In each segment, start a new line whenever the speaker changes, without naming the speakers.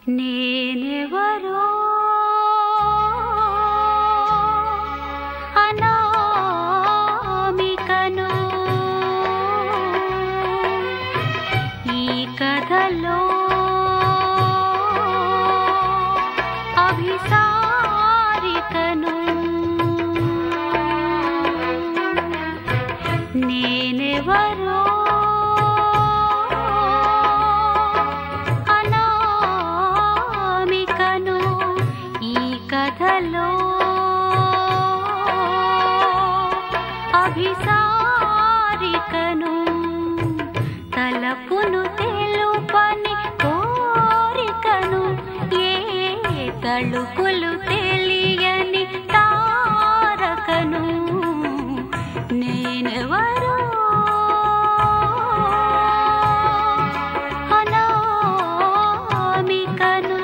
నేనెవరో అనామికను ఈ కథలో అభిసారికను నేనెవరో అనామికను ఈ కథలో అభిసారికను తలపును తెలుపని కోరికను ఏ తలుపులు తెలియని తారకను నేనెవరో అనామికను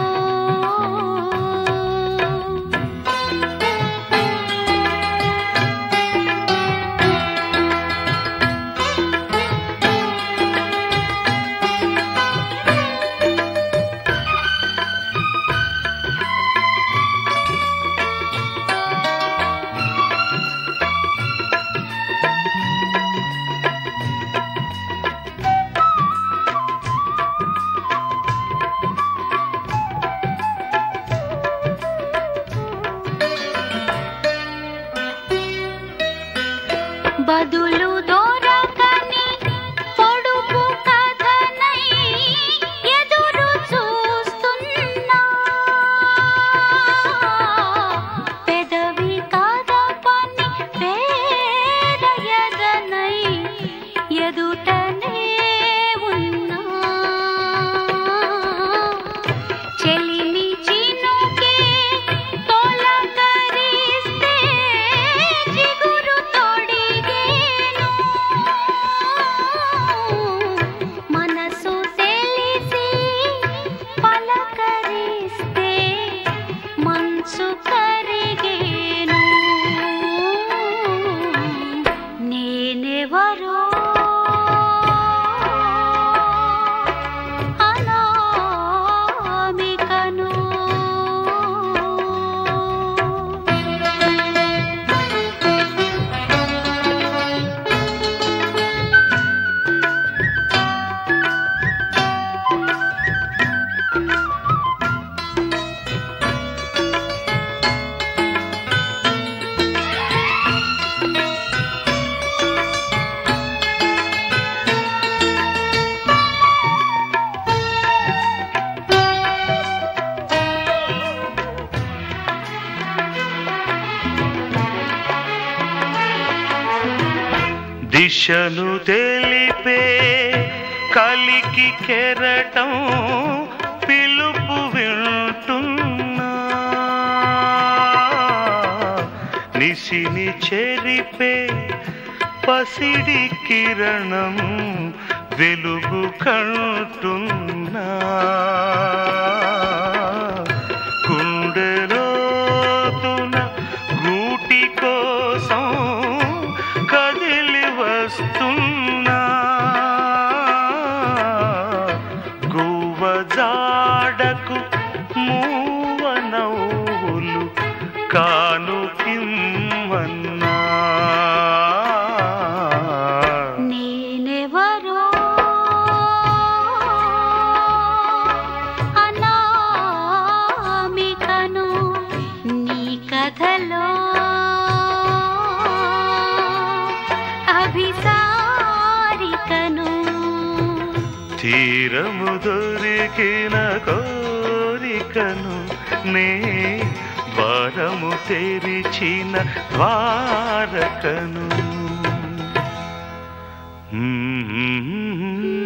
బదులు దొరకని పొడుపు కథనై ఎదురు చూస్తున్నా పెదవి కదపని పేరయదనై ఎదుటనే ఉన్నా చెలిమి చినుకే తొలకరిస్తే చిగురు తొడిగేను మనసు తెలిసి పలకరిస్తే మనసు కరిగేను నేనెవరో అనామికను
దిశను తెలిపే కలికి కెరటం పిలుపు వింటున్నా నిసిని చెరిపే పసిడి కిరణం వెలుగు కంటున్నా గుండెలోతున గూటి కోసం కదిలి వస్తున్నా గువ్వ జాడకు మూవ నవ్వులు కానుకిమ్మన్నా
నేనెవరో అనామికను నీ కథలో అభిసారికను
తీరము దొరికిన కోరికను నే ద్వారము తెరిచిన ద్వారకను మ్మ్.